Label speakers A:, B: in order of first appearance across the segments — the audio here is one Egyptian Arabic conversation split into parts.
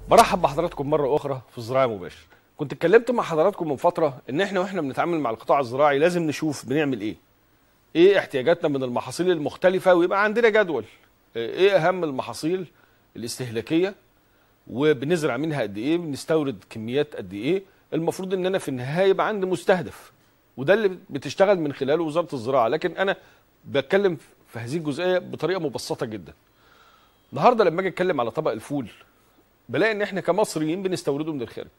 A: برحب بحضراتكم مرة أخرى في الزراعة مباشر كنت اتكلمت مع حضراتكم من فترة إن إحنا وإحنا بنتعامل مع القطاع الزراعي لازم نشوف بنعمل إيه إيه احتياجاتنا من المحاصيل المختلفة ويبقى عندنا جدول إيه أهم المحاصيل الاستهلاكية وبنزرع منها قد إيه بنستورد كميات قد إيه المفروض إن أنا في النهاية يبقى عندي مستهدف وده اللي بتشتغل من خلاله وزارة الزراعة لكن أنا بتكلم في هذه الجزئية بطريقة مبسطة جدا النهارده لما اجي اتكلم على طبق الفول بلاقي ان احنا كمصريين بنستورده من الخارج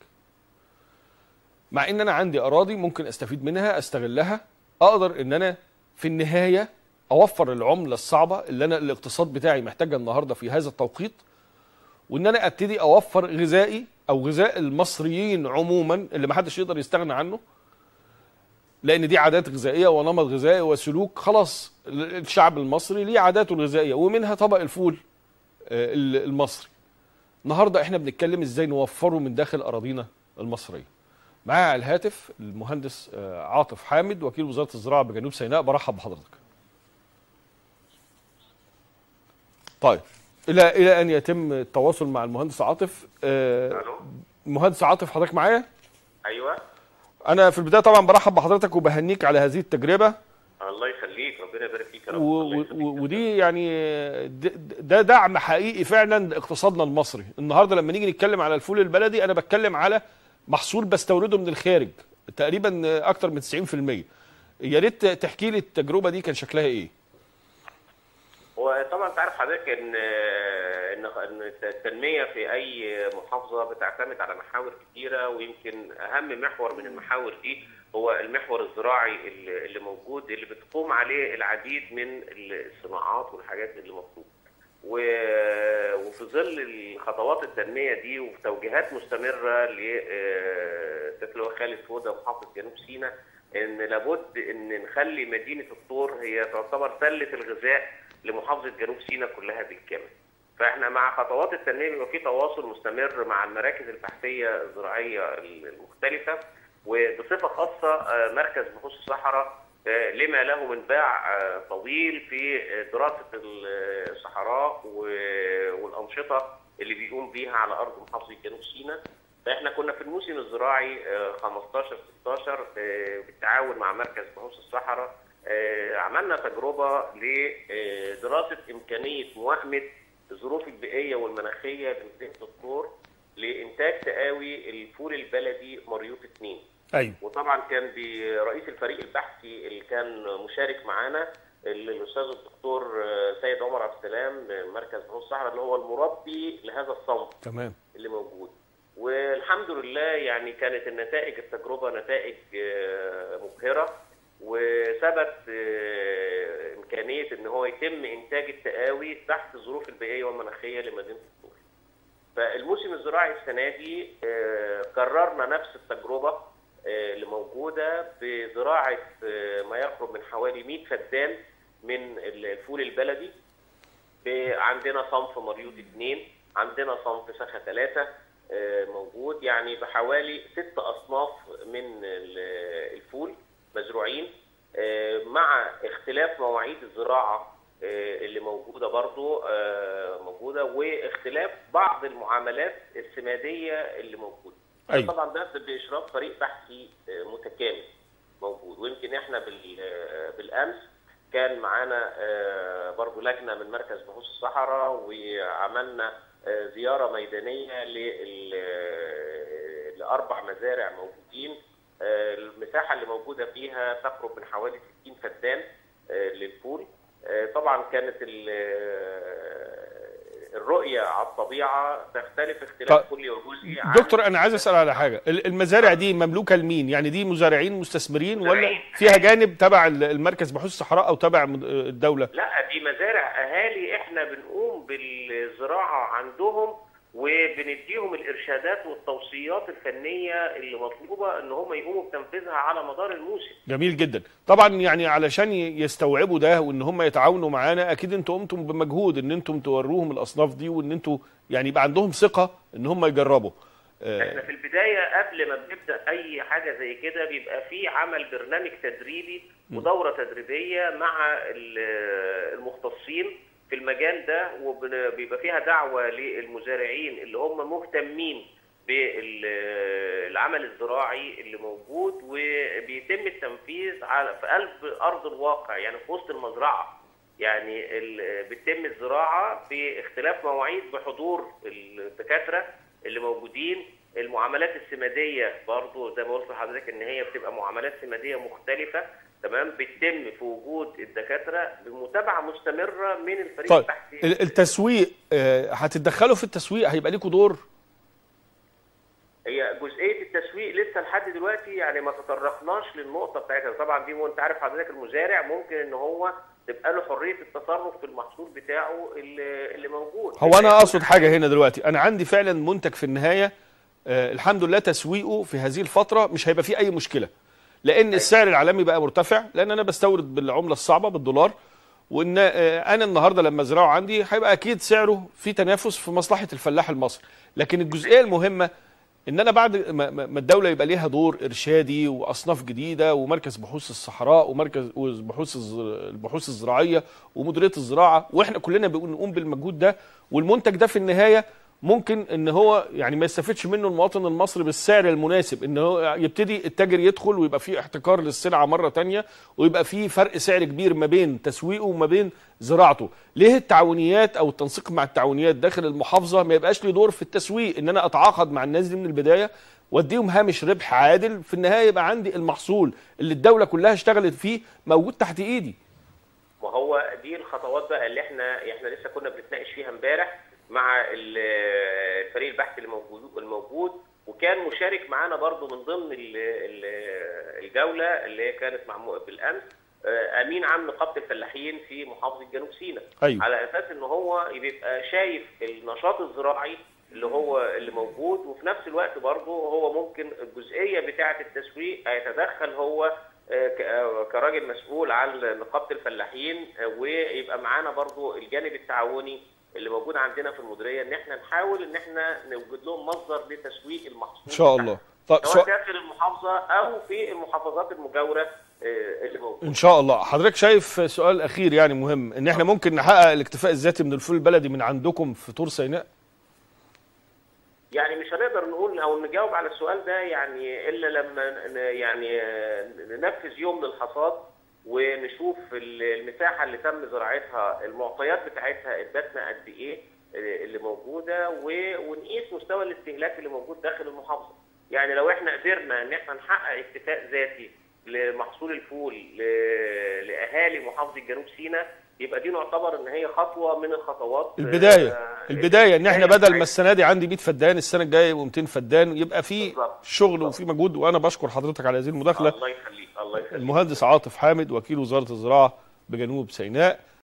A: مع ان انا عندي اراضي ممكن استفيد منها استغلها اقدر ان انا في النهايه اوفر العمله الصعبه اللي انا الاقتصاد بتاعي محتاجها النهارده في هذا التوقيت وان انا ابتدي اوفر غذائي او غذاء المصريين عموما اللي ما حدش يقدر يستغنى عنه لان دي عادات غذائيه ونمط غذائي وسلوك خلاص الشعب المصري ليه عاداته الغذائيه ومنها طبق الفول آه، المصري النهارده احنا بنتكلم ازاي نوفره من داخل اراضينا المصريه معايا على الهاتف المهندس آه، عاطف حامد وكيل وزاره الزراعه بجنوب سيناء برحب بحضرتك طيب الى الى ان يتم التواصل مع المهندس عاطف آه،
B: الو
A: المهندس عاطف حضرتك معايا
B: ايوه
A: انا في البدايه طبعا برحب بحضرتك وبهنيك على هذه التجربه
B: الله يخليك ربنا يبارك فيك يا رب
A: و-
B: الله
A: و-
B: يخليك.
A: و- ودي يعني د- ده دعم حقيقي فعلا لاقتصادنا المصري النهارده لما نيجي نتكلم على الفول البلدي انا بتكلم على محصول بستورده من الخارج تقريبا اكتر من 90% يا ريت تحكي لي التجربه دي كان شكلها ايه
B: وطبعا انت عارف حضرتك ان ان ان التنميه في اي محافظه بتعتمد على محاور كتيره ويمكن اهم محور من المحاور دي هو المحور الزراعي اللي اللي موجود اللي بتقوم عليه العديد من الصناعات والحاجات اللي مطلوبه. و- وفي ظل خطوات التنميه دي وفي توجيهات مستمره لسياده اللواء خالد فوده محافظ جنوب سيناء ان لابد ان نخلي مدينه الطور هي تعتبر سله الغذاء لمحافظه جنوب سيناء كلها بالكامل. فاحنا مع خطوات التنميه بيبقى في تواصل مستمر مع المراكز البحثيه الزراعيه المختلفه وبصفه خاصه آه، مركز بحوث الصحراء آه، لما له من باع آه، طويل في آه، دراسه ال- الصحراء و- والانشطه اللي بيقوم بيها على ارض محافظه جنوب سيناء فاحنا كنا في الموسم الزراعي آه، 15 16 آه، بالتعاون مع مركز بحوث الصحراء آه، عملنا تجربه لدراسه امكانيه موائمه الظروف البيئيه والمناخيه لمدينه الطور لانتاج تقاوي الفول البلدي مريوط 2
A: ايوه
B: وطبعا كان برئيس الفريق البحثي اللي كان مشارك معانا الاستاذ الدكتور آه، سيد عمر عبد السلام من مركز بحوث الصحراء اللي هو المربي لهذا الصنف
A: تمام
B: اللي موجود والحمد لله يعني كانت النتائج التجربه نتائج آه، مبهره وثبت آه، امكانيه ان هو يتم انتاج التقاوي تحت الظروف البيئيه والمناخيه لمدينه الطور. فالموسم الزراعي السنه دي آه، كررنا نفس التجربه آه، اللي موجوده بزراعه آه، ما يقرب من حوالي 100 فدان من الفول البلدي ب- عندنا صنف مريوط اثنين عندنا صنف سخا ثلاثة آه، موجود يعني بحوالي ست أصناف من ال- الفول مزروعين آه، مع اختلاف مواعيد الزراعة آه، اللي موجودة برضو آه، موجودة واختلاف بعض المعاملات السمادية اللي موجودة
A: أيوة.
B: طبعا ده بإشراف فريق بحثي آه، متكامل موجود ويمكن احنا بال- آه، بالامس كان معانا آه، برضو لجنه من مركز بحوث الصحراء وعملنا آه، زياره ميدانيه لل- آه، لاربع مزارع موجودين آه، المساحه اللي موجوده فيها تقرب من حوالي 60 فدان آه، للفول آه، طبعا كانت ال- آه، الرؤيه على الطبيعه تختلف اختلاف
A: طيب.
B: كلي وجزئي عن
A: دكتور انا عايز اسال على حاجه ال- المزارع دي مملوكه لمين يعني دي مزارعين مستثمرين ولا
B: مزارعين.
A: فيها جانب تبع ال- المركز بحوث الصحراء او تبع مد- الدوله
B: لا دي مزارع اهالي احنا بنقوم بالزراعه عندهم وبنديهم الارشادات والتوصيات الفنيه اللي مطلوبه ان هم يقوموا بتنفيذها على مدار الموسم
A: جميل جدا طبعا يعني علشان ي- يستوعبوا ده وان هم يتعاونوا معانا اكيد انتوا قمتم بمجهود ان انتم توروهم الاصناف دي وان انتوا يعني يبقى عندهم ثقه ان هم يجربوا
B: احنا
A: آه،
B: في البدايه قبل ما بنبدا اي حاجه زي كده بيبقى في عمل برنامج تدريبي ودوره تدريبيه مع ال- المختصين في المجال ده وبيبقى فيها دعوه للمزارعين اللي هم مهتمين بالعمل الزراعي اللي موجود وبيتم التنفيذ على في قلب ارض الواقع يعني في وسط المزرعه يعني ال- بتتم الزراعه في اختلاف مواعيد بحضور الدكاتره اللي موجودين المعاملات السماديه برضو زي ما قلت لحضرتك ان هي بتبقى معاملات سماديه مختلفه تمام بتتم في وجود الدكاتره بمتابعه مستمره من الفريق
A: طيب
B: البحثي
A: ال- التسويق آه، هتتدخلوا في التسويق هيبقى ليكوا دور
B: هي جزئيه التسويق لسه لحد دلوقتي يعني ما تطرقناش للنقطه بتاعتها طبعا دي انت عارف حضرتك المزارع ممكن ان هو تبقى له حريه التصرف في المحصول بتاعه اللي, اللي موجود
A: هو انا اقصد حاجه هنا دلوقتي انا عندي فعلا منتج في النهايه آه الحمد لله تسويقه في هذه الفتره مش هيبقى فيه اي مشكله لان السعر العالمي بقى مرتفع لان انا بستورد بالعمله الصعبه بالدولار وان آه انا النهارده لما ازرعه عندي هيبقى اكيد سعره في تنافس في مصلحه الفلاح المصري لكن الجزئيه المهمه ان انا بعد ما ما- ما الدوله يبقى ليها دور ارشادي واصناف جديده ومركز بحوث الصحراء ومركز بحوث البحوث الزراعيه ومديريه الزراعه واحنا كلنا بنقوم بالمجهود ده والمنتج ده في النهايه ممكن ان هو يعني ما يستفدش منه المواطن المصري بالسعر المناسب ان هو يبتدي التاجر يدخل ويبقى فيه احتكار للسلعه مره تانية ويبقى فيه فرق سعر كبير ما بين تسويقه وما بين زراعته ليه التعاونيات او التنسيق مع التعاونيات داخل المحافظه ما يبقاش ليه دور في التسويق ان انا اتعاقد مع الناس دي من البدايه واديهم هامش ربح عادل في النهايه يبقى عندي المحصول اللي الدوله كلها اشتغلت فيه موجود تحت ايدي
B: ما هو دي الخطوات بقى اللي احنا احنا لسه كنا بنتناقش فيها امبارح مع ال- الفريق البحث اللي موجود الموجود وكان مشارك معانا برضو من ضمن ال- ال- الجوله اللي هي كانت مع بالامس آه، امين عام نقابه الفلاحين في محافظه جنوب سيناء
A: أيوة.
B: على اساس ان هو بيبقى شايف النشاط الزراعي اللي هو اللي موجود وفي نفس الوقت برضه هو ممكن الجزئيه بتاعه التسويق هيتدخل هو آه، ك- آه، كراجل مسؤول عن نقابه الفلاحين آه، ويبقى معانا برضه الجانب التعاوني اللي موجود عندنا في المديريه ان احنا نحاول ان احنا نوجد لهم مصدر لتسويق المحصول
A: ان شاء الله طيب
B: سواء
A: سؤال
B: داخل المحافظه او في المحافظات المجاوره آه، اللي موجوده
A: ان شاء الله حضرتك شايف سؤال اخير يعني مهم ان احنا ممكن نحقق الاكتفاء الذاتي من الفول البلدي من عندكم في طور سيناء
B: يعني مش هنقدر نقول او نجاوب على السؤال ده يعني الا لما ن- يعني آه، ننفذ يوم للحصاد ونشوف ال- المساحه اللي تم زراعتها المعطيات بتاعتها ادتنا قد ايه آه، اللي موجوده و- ونقيس مستوى الاستهلاك اللي موجود داخل المحافظه. يعني لو احنا قدرنا ان احنا نحقق اكتفاء ذاتي لمحصول الفول ل- لاهالي محافظه جنوب سيناء يبقى دي نعتبر ان هي خطوه من الخطوات
A: البدايه
B: آه،
A: البدايه ان احنا
B: البداية
A: بدل ما
B: بتاعتنا.
A: السنه دي عندي 100 فدان السنه الجايه يبقوا 200 فدان يبقى في
B: بالظبط.
A: شغل وفي مجهود وانا بشكر حضرتك على هذه المداخله
B: الله يخليك الله يخليك
A: المهندس عاطف حامد وكيل وزاره الزراعه بجنوب سيناء